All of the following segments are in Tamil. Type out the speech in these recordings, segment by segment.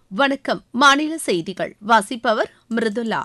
வணக்கம் மாநில செய்திகள் வாசிப்பவர் மிருதுலா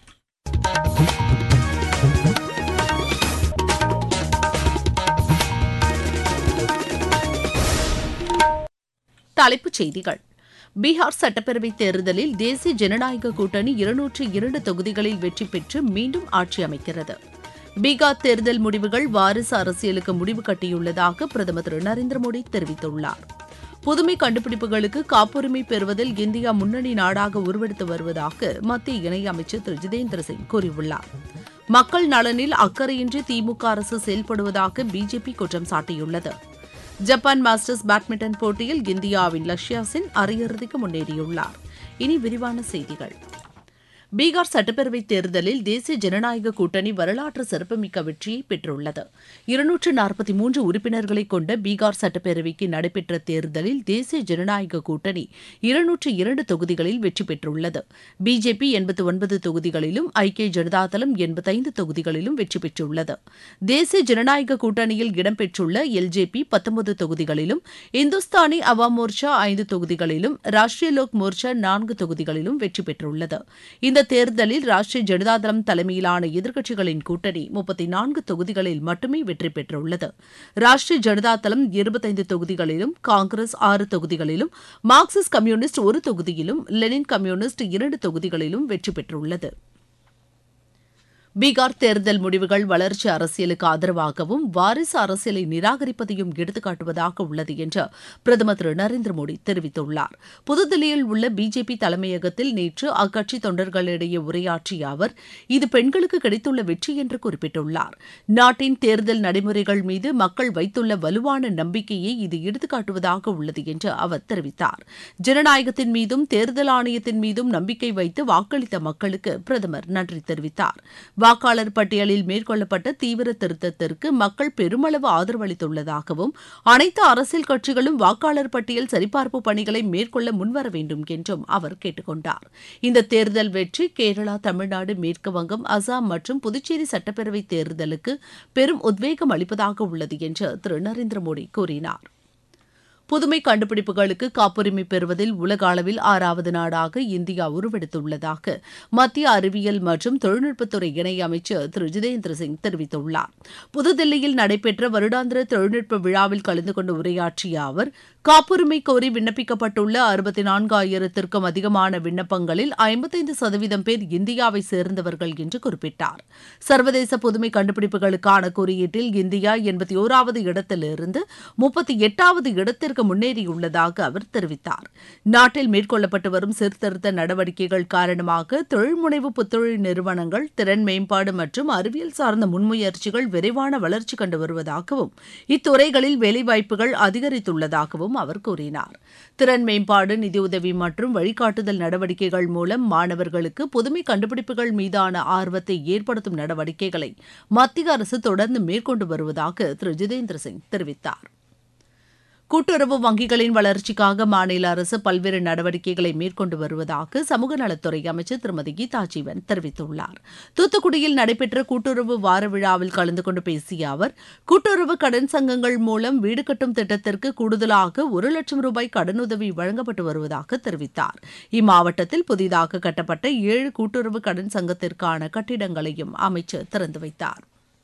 தலைப்புச் செய்திகள் பீகார் சட்டப்பேரவைத் தேர்தலில் தேசிய ஜனநாயக கூட்டணி இருநூற்று இரண்டு தொகுதிகளில் வெற்றி பெற்று மீண்டும் ஆட்சி அமைக்கிறது பீகார் தேர்தல் முடிவுகள் வாரிசு அரசியலுக்கு முடிவு கட்டியுள்ளதாக பிரதமர் திரு நரேந்திர மோடி தெரிவித்துள்ளார் புதுமை கண்டுபிடிப்புகளுக்கு காப்புரிமை பெறுவதில் இந்தியா முன்னணி நாடாக உருவெடுத்து வருவதாக மத்திய இணையமைச்சர் திரு ஜிதேந்திர சிங் கூறியுள்ளார் மக்கள் நலனில் அக்கறையின்றி திமுக அரசு செயல்படுவதாக பிஜேபி குற்றம் சாட்டியுள்ளது ஜப்பான் மாஸ்டர்ஸ் பேட்மிண்டன் போட்டியில் இந்தியாவின் லக்ஷ்யா சென் அரையிறுதிக்கு முன்னேறியுள்ளார் இனி விரிவான செய்திகள் பீகார் சட்டப்பேரவைத் தேர்தலில் தேசிய ஜனநாயக கூட்டணி வரலாற்று சிறப்புமிக்க வெற்றியை பெற்றுள்ளது இருநூற்று நாற்பத்தி மூன்று உறுப்பினர்களை கொண்ட பீகார் சட்டப்பேரவைக்கு நடைபெற்ற தேர்தலில் தேசிய ஜனநாயக கூட்டணி இருநூற்று இரண்டு தொகுதிகளில் வெற்றி பெற்றுள்ளது பிஜேபி எண்பத்து ஒன்பது தொகுதிகளிலும் ஐக்கிய ஜனதாதளம் எண்பத்தைந்து தொகுதிகளிலும் வெற்றி பெற்றுள்ளது தேசிய ஜனநாயக கூட்டணியில் இடம்பெற்றுள்ள எல்ஜேபி பத்தொன்பது தொகுதிகளிலும் இந்துஸ்தானி அவாம் மோர்ச்சா ஐந்து தொகுதிகளிலும் ராஷ்டிரிய லோக் மோர்ச்சா நான்கு தொகுதிகளிலும் வெற்றி பெற்றுள்ளது இந்த தேர்தலில் ராஷ்டிரிய ஜனதாதளம் தலைமையிலான எதிர்க்கட்சிகளின் கூட்டணி முப்பத்தி நான்கு தொகுதிகளில் மட்டுமே வெற்றி பெற்றுள்ளது ராஷ்டிரிய ஜனதாதளம் இருபத்தைந்து தொகுதிகளிலும் காங்கிரஸ் ஆறு தொகுதிகளிலும் மார்க்சிஸ்ட் கம்யூனிஸ்ட் ஒரு தொகுதியிலும் லெனின் கம்யூனிஸ்ட் இரண்டு தொகுதிகளிலும் வெற்றி பெற்றுள்ளது பீகார் தேர்தல் முடிவுகள் வளர்ச்சி அரசியலுக்கு ஆதரவாகவும் வாரிசு அரசியலை நிராகரிப்பதையும் எடுத்துக்காட்டுவதாக உள்ளது என்று பிரதமர் திரு நரேந்திர மோடி தெரிவித்துள்ளார் புதுதில்லியில் உள்ள பிஜேபி தலைமையகத்தில் நேற்று அக்கட்சி தொண்டர்களிடையே உரையாற்றிய அவர் இது பெண்களுக்கு கிடைத்துள்ள வெற்றி என்று குறிப்பிட்டுள்ளார் நாட்டின் தேர்தல் நடைமுறைகள் மீது மக்கள் வைத்துள்ள வலுவான நம்பிக்கையை இது எடுத்துக்காட்டுவதாக உள்ளது என்று அவர் தெரிவித்தார் ஜனநாயகத்தின் மீதும் தேர்தல் ஆணையத்தின் மீதும் நம்பிக்கை வைத்து வாக்களித்த மக்களுக்கு பிரதமர் நன்றி தெரிவித்தார் வாக்காளர் பட்டியலில் மேற்கொள்ளப்பட்ட தீவிர திருத்தத்திற்கு மக்கள் பெருமளவு ஆதரவளித்துள்ளதாகவும் அனைத்து அரசியல் கட்சிகளும் வாக்காளர் பட்டியல் சரிபார்ப்பு பணிகளை மேற்கொள்ள முன்வர வேண்டும் என்றும் அவர் கேட்டுக் கொண்டார் இந்த தேர்தல் வெற்றி கேரளா தமிழ்நாடு மேற்கு வங்கம் அசாம் மற்றும் புதுச்சேரி சட்டப்பேரவை தேர்தலுக்கு பெரும் உத்வேகம் அளிப்பதாக உள்ளது என்று திரு நரேந்திர மோடி கூறினார் புதுமை கண்டுபிடிப்புகளுக்கு காப்புரிமை பெறுவதில் உலக அளவில் ஆறாவது நாடாக இந்தியா உருவெடுத்துள்ளதாக மத்திய அறிவியல் மற்றும் தொழில்நுட்பத்துறை இணையமைச்சர் திரு ஜிதேந்திர சிங் தெரிவித்துள்ளார் புதுதில்லியில் நடைபெற்ற வருடாந்திர தொழில்நுட்ப விழாவில் கலந்து கொண்டு உரையாற்றிய அவர் காப்புரிமை கோரி விண்ணப்பிக்கப்பட்டுள்ள அறுபத்தி நான்காயிரத்திற்கும் அதிகமான விண்ணப்பங்களில் ஐம்பத்தைந்து சதவீதம் பேர் இந்தியாவை சேர்ந்தவர்கள் என்று குறிப்பிட்டார் சர்வதேச புதுமை கண்டுபிடிப்புகளுக்கான குறியீட்டில் இந்தியா எண்பத்தி ஓராவது இடத்திலிருந்து முப்பத்தி எட்டாவது இடத்திற்கு முன்னேறியுள்ளதாக அவர் தெரிவித்தார் நாட்டில் மேற்கொள்ளப்பட்டு வரும் சீர்திருத்த நடவடிக்கைகள் காரணமாக தொழில்முனைவு புத்தொழில் நிறுவனங்கள் திறன் மேம்பாடு மற்றும் அறிவியல் சார்ந்த முன்முயற்சிகள் விரைவான வளர்ச்சி கண்டு வருவதாகவும் இத்துறைகளில் வேலைவாய்ப்புகள் அதிகரித்துள்ளதாகவும் அவர் கூறினார் திறன் மேம்பாடு நிதியுதவி மற்றும் வழிகாட்டுதல் நடவடிக்கைகள் மூலம் மாணவர்களுக்கு புதுமை கண்டுபிடிப்புகள் மீதான ஆர்வத்தை ஏற்படுத்தும் நடவடிக்கைகளை மத்திய அரசு தொடர்ந்து மேற்கொண்டு வருவதாக திரு ஜிதேந்திர சிங் தெரிவித்தார் கூட்டுறவு வங்கிகளின் வளர்ச்சிக்காக மாநில அரசு பல்வேறு நடவடிக்கைகளை மேற்கொண்டு வருவதாக சமூக நலத்துறை அமைச்சர் திருமதி கீதா ஜீவன் தெரிவித்துள்ளார் தூத்துக்குடியில் நடைபெற்ற கூட்டுறவு வார விழாவில் கலந்து கொண்டு பேசிய அவர் கூட்டுறவு கடன் சங்கங்கள் மூலம் வீடு கட்டும் திட்டத்திற்கு கூடுதலாக ஒரு லட்சம் ரூபாய் கடனுதவி வழங்கப்பட்டு வருவதாக தெரிவித்தார் இம்மாவட்டத்தில் புதிதாக கட்டப்பட்ட ஏழு கூட்டுறவு கடன் சங்கத்திற்கான கட்டிடங்களையும் அமைச்சர் திறந்து வைத்தார்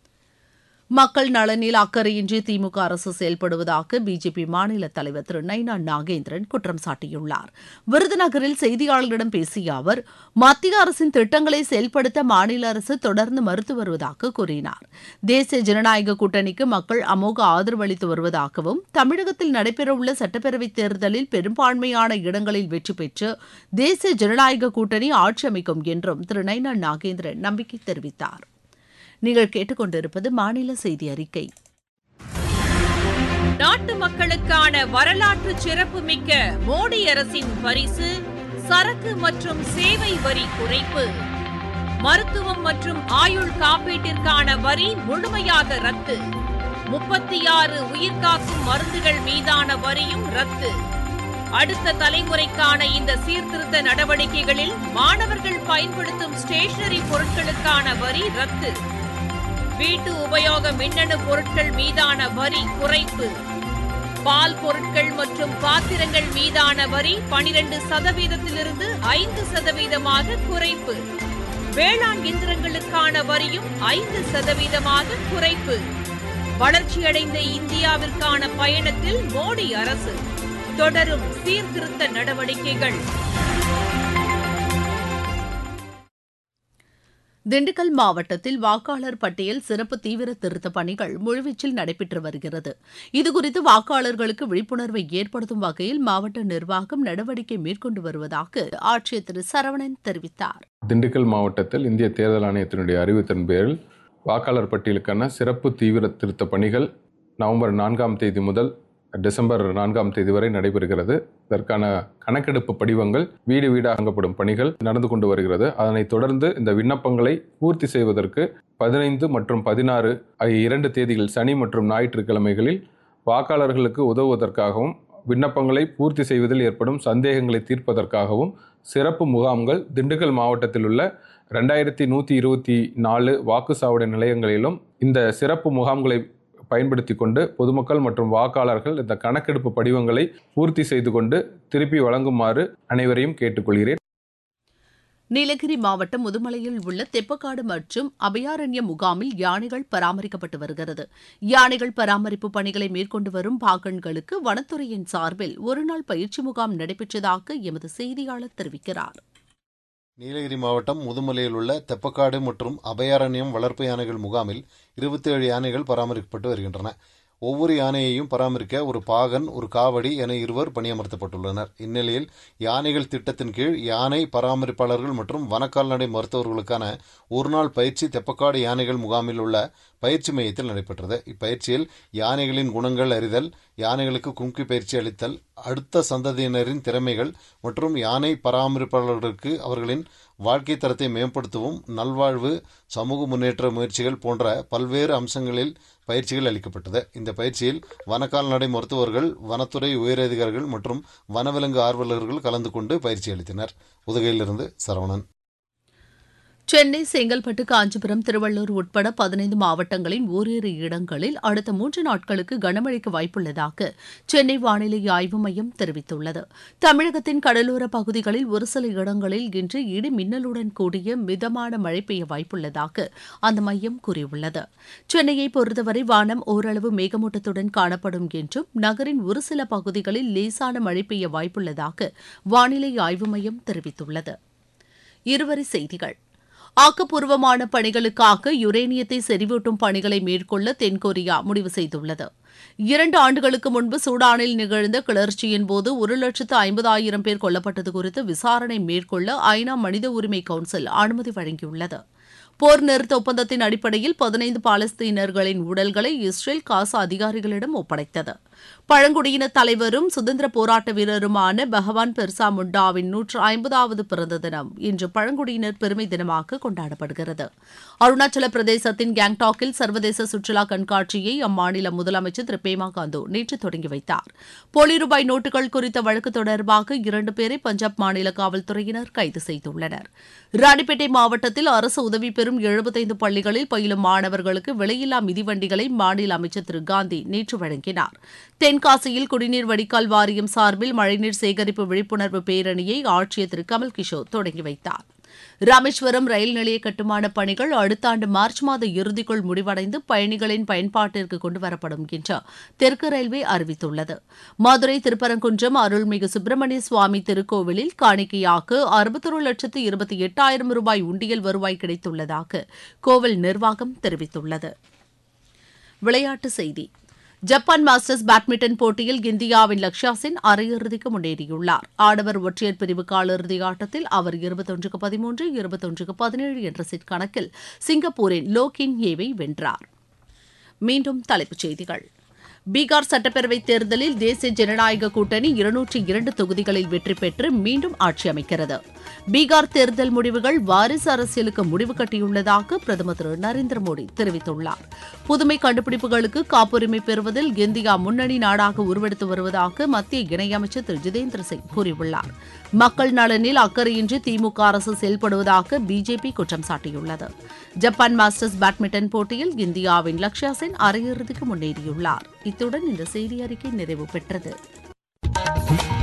மக்கள் நலனில் அக்கறையின்றி திமுக அரசு செயல்படுவதாக பிஜேபி மாநில தலைவர் திரு நைனா நாகேந்திரன் குற்றம் சாட்டியுள்ளார் விருதுநகரில் செய்தியாளர்களிடம் பேசிய அவர் மத்திய அரசின் திட்டங்களை செயல்படுத்த மாநில அரசு தொடர்ந்து மறுத்து வருவதாக கூறினார் தேசிய ஜனநாயக கூட்டணிக்கு மக்கள் அமோக ஆதரவு அளித்து வருவதாகவும் தமிழகத்தில் நடைபெறவுள்ள சட்டப்பேரவைத் தேர்தலில் பெரும்பான்மையான இடங்களில் வெற்றி பெற்று தேசிய ஜனநாயக கூட்டணி ஆட்சி அமைக்கும் என்றும் திரு நைனா நாகேந்திரன் நம்பிக்கை தெரிவித்தார் நீங்கள் கேட்டுக்கொண்டிருப்பது மாநில செய்தி அறிக்கை நாட்டு மக்களுக்கான வரலாற்று சிறப்புமிக்க மோடி அரசின் பரிசு சரக்கு மற்றும் சேவை வரி குறைப்பு மருத்துவம் மற்றும் ஆயுள் காப்பீட்டிற்கான வரி முழுமையாக ரத்து முப்பத்தி ஆறு உயிர்காக்கும் மருந்துகள் மீதான வரியும் ரத்து அடுத்த தலைமுறைக்கான இந்த சீர்திருத்த நடவடிக்கைகளில் மாணவர்கள் பயன்படுத்தும் ஸ்டேஷனரி பொருட்களுக்கான வரி ரத்து வீட்டு உபயோக மின்னணு பொருட்கள் மீதான வரி குறைப்பு பால் பொருட்கள் மற்றும் பாத்திரங்கள் மீதான வரி பனிரெண்டு சதவீதத்திலிருந்து ஐந்து சதவீதமாக குறைப்பு வேளாண் இயந்திரங்களுக்கான வரியும் ஐந்து சதவீதமாக குறைப்பு வளர்ச்சியடைந்த இந்தியாவிற்கான பயணத்தில் மோடி அரசு தொடரும் சீர்திருத்த நடவடிக்கைகள் திண்டுக்கல் மாவட்டத்தில் வாக்காளர் பட்டியல் சிறப்பு தீவிர திருத்த பணிகள் முழுவீச்சில் நடைபெற்று வருகிறது இதுகுறித்து வாக்காளர்களுக்கு விழிப்புணர்வை ஏற்படுத்தும் வகையில் மாவட்ட நிர்வாகம் நடவடிக்கை மேற்கொண்டு வருவதாக ஆட்சியர் திரு சரவணன் தெரிவித்தார் திண்டுக்கல் மாவட்டத்தில் இந்திய தேர்தல் ஆணையத்தினுடைய அறிவித்தன் பேரில் வாக்காளர் பட்டியலுக்கான சிறப்பு தீவிர திருத்த பணிகள் நவம்பர் நான்காம் தேதி முதல் டிசம்பர் நான்காம் தேதி வரை நடைபெறுகிறது இதற்கான கணக்கெடுப்பு படிவங்கள் வீடு வீடாக வழங்கப்படும் பணிகள் நடந்து கொண்டு வருகிறது அதனைத் தொடர்ந்து இந்த விண்ணப்பங்களை பூர்த்தி செய்வதற்கு பதினைந்து மற்றும் பதினாறு ஆகிய இரண்டு தேதிகள் சனி மற்றும் ஞாயிற்றுக்கிழமைகளில் வாக்காளர்களுக்கு உதவுவதற்காகவும் விண்ணப்பங்களை பூர்த்தி செய்வதில் ஏற்படும் சந்தேகங்களை தீர்ப்பதற்காகவும் சிறப்பு முகாம்கள் திண்டுக்கல் மாவட்டத்தில் உள்ள ரெண்டாயிரத்தி நூற்றி இருபத்தி நாலு வாக்குச்சாவடி நிலையங்களிலும் இந்த சிறப்பு முகாம்களை பயன்படுத்தி கொண்டு பொதுமக்கள் மற்றும் வாக்காளர்கள் இந்த கணக்கெடுப்பு படிவங்களை பூர்த்தி செய்து கொண்டு திருப்பி வழங்குமாறு அனைவரையும் கேட்டுக்கொள்கிறேன் நீலகிரி மாவட்டம் முதுமலையில் உள்ள தெப்பக்காடு மற்றும் அபயாரண்ய முகாமில் யானைகள் பராமரிக்கப்பட்டு வருகிறது யானைகள் பராமரிப்பு பணிகளை மேற்கொண்டு வரும் பாகன்களுக்கு வனத்துறையின் சார்பில் ஒருநாள் பயிற்சி முகாம் நடைபெற்றதாக எமது செய்தியாளர் தெரிவிக்கிறார் நீலகிரி மாவட்டம் முதுமலையில் உள்ள தெப்பக்காடு மற்றும் அபயாரண்யம் வளர்ப்பு யானைகள் முகாமில் இருபத்தி ஏழு யானைகள் பராமரிக்கப்பட்டு வருகின்றன ஒவ்வொரு யானையையும் பராமரிக்க ஒரு பாகன் ஒரு காவடி என இருவர் பணியமர்த்தப்பட்டுள்ளனர் இந்நிலையில் யானைகள் திட்டத்தின் கீழ் யானை பராமரிப்பாளர்கள் மற்றும் வனக்கால்நடை மருத்துவர்களுக்கான ஒருநாள் பயிற்சி தெப்பக்காடு யானைகள் முகாமில் உள்ள பயிற்சி மையத்தில் நடைபெற்றது இப்பயிற்சியில் யானைகளின் குணங்கள் அறிதல் யானைகளுக்கு கும்கி பயிற்சி அளித்தல் அடுத்த சந்ததியினரின் திறமைகள் மற்றும் யானை பராமரிப்பாளர்களுக்கு அவர்களின் வாழ்க்கை தரத்தை மேம்படுத்தவும் நல்வாழ்வு சமூக முன்னேற்ற முயற்சிகள் போன்ற பல்வேறு அம்சங்களில் பயிற்சிகள் அளிக்கப்பட்டது இந்த பயிற்சியில் வனக்கால்நடை மருத்துவர்கள் வனத்துறை உயரதிகாரிகள் மற்றும் வனவிலங்கு ஆர்வலர்கள் கலந்து கொண்டு பயிற்சி அளித்தனர் உதகையிலிருந்து சரவணன் சென்னை செங்கல்பட்டு காஞ்சிபுரம் திருவள்ளூர் உட்பட பதினைந்து மாவட்டங்களின் ஓரிரு இடங்களில் அடுத்த மூன்று நாட்களுக்கு கனமழைக்கு வாய்ப்புள்ளதாக சென்னை வானிலை ஆய்வு மையம் தெரிவித்துள்ளது தமிழகத்தின் கடலோர பகுதிகளில் ஒரு சில இடங்களில் இன்று இடி மின்னலுடன் கூடிய மிதமான மழை பெய்ய வாய்ப்புள்ளதாக அந்த மையம் கூறியுள்ளது சென்னையை பொறுத்தவரை வானம் ஓரளவு மேகமூட்டத்துடன் காணப்படும் என்றும் நகரின் ஒரு சில பகுதிகளில் லேசான மழை பெய்ய வாய்ப்புள்ளதாக வானிலை ஆய்வு மையம் தெரிவித்துள்ளது இருவரி செய்திகள் ஆக்கப்பூர்வமான பணிகளுக்காக யுரேனியத்தை செறிவூட்டும் பணிகளை மேற்கொள்ள தென்கொரியா முடிவு செய்துள்ளது இரண்டு ஆண்டுகளுக்கு முன்பு சூடானில் நிகழ்ந்த கிளர்ச்சியின் போது ஒரு லட்சத்து ஐம்பதாயிரம் பேர் கொல்லப்பட்டது குறித்து விசாரணை மேற்கொள்ள ஐநா மனித உரிமை கவுன்சில் அனுமதி வழங்கியுள்ளது போர் நிறுத்த ஒப்பந்தத்தின் அடிப்படையில் பதினைந்து பாலஸ்தீனர்களின் உடல்களை இஸ்ரேல் காசா அதிகாரிகளிடம் ஒப்படைத்தது பழங்குடியின தலைவரும் சுதந்திர போராட்ட வீரருமான பகவான் பெர்சா முண்டாவின் நூற்று ஐம்பதாவது பிறந்த தினம் இன்று பழங்குடியினர் பெருமை தினமாக கொண்டாடப்படுகிறது அருணாச்சல பிரதேசத்தின் கேங்டாக்கில் சர்வதேச சுற்றுலா கண்காட்சியை அம்மாநில முதலமைச்சர் திரு பேமா காந்து நேற்று தொடங்கி வைத்தார் போலி ரூபாய் நோட்டுகள் குறித்த வழக்கு தொடர்பாக இரண்டு பேரை பஞ்சாப் மாநில காவல்துறையினர் கைது செய்துள்ளனர் ராணிப்பேட்டை மாவட்டத்தில் அரசு உதவி பெறும் எழுபத்தைந்து பள்ளிகளில் பயிலும் மாணவர்களுக்கு விலையில்லா மிதிவண்டிகளை மாநில அமைச்சர் திரு காந்தி நேற்று வழங்கினார் தென்காசியில் குடிநீர் வடிகால் வாரியம் சார்பில் மழைநீர் சேகரிப்பு விழிப்புணர்வு பேரணியை ஆட்சியர் திரு கமல் கிஷோர் தொடங்கி வைத்தார் ராமேஸ்வரம் ரயில் நிலைய கட்டுமான பணிகள் அடுத்த ஆண்டு மார்ச் மாத இறுதிக்குள் முடிவடைந்து பயணிகளின் பயன்பாட்டிற்கு கொண்டுவரப்படும் என்று தெற்கு ரயில்வே அறிவித்துள்ளது மதுரை திருப்பரங்குன்றம் அருள்மிகு சுப்பிரமணிய சுவாமி திருக்கோவிலில் காணிக்கையாக அறுபத்தொரு லட்சத்து இருபத்தி எட்டாயிரம் ரூபாய் உண்டியல் வருவாய் கிடைத்துள்ளதாக கோவில் நிர்வாகம் தெரிவித்துள்ளது விளையாட்டுச் செய்தி ஜப்பான் மாஸ்டர்ஸ் பேட்மிண்டன் போட்டியில் இந்தியாவின் லக்ஷயா சென் அரையிறுதிக்கு முன்னேறியுள்ளார் ஆடவர் ஒற்றையர் பிரிவு காலிறுதி ஆட்டத்தில் அவர் இருபத்தொன்றுக்கு பதிமூன்று இருபத்தொன்றுக்கு பதினேழு என்ற செட் கணக்கில் சிங்கப்பூரின் லோகின் ஏவை வென்றார் மீண்டும் தலைப்புச் செய்திகள் பீகார் சட்டப்பேரவைத் தேர்தலில் தேசிய ஜனநாயக கூட்டணி இருநூற்றி இரண்டு தொகுதிகளில் வெற்றி பெற்று மீண்டும் ஆட்சி அமைக்கிறது பீகார் தேர்தல் முடிவுகள் வாரிசு அரசியலுக்கு முடிவு கட்டியுள்ளதாக பிரதமர் திரு நரேந்திர மோடி தெரிவித்துள்ளார் புதுமை கண்டுபிடிப்புகளுக்கு காப்புரிமை பெறுவதில் இந்தியா முன்னணி நாடாக உருவெடுத்து வருவதாக மத்திய இணையமைச்சர் திரு ஜிதேந்திர சிங் கூறியுள்ளார் மக்கள் நலனில் அக்கறையின்றி திமுக அரசு செயல்படுவதாக பிஜேபி குற்றம் சாட்டியுள்ளது ஜப்பான் மாஸ்டர்ஸ் பேட்மிண்டன் போட்டியில் இந்தியாவின் லக்ஷ்யா சென் அரையிறுதிக்கு முன்னேறியுள்ளார் இத்துடன் இந்த செய்தி அறிக்கை நிறைவு பெற்றது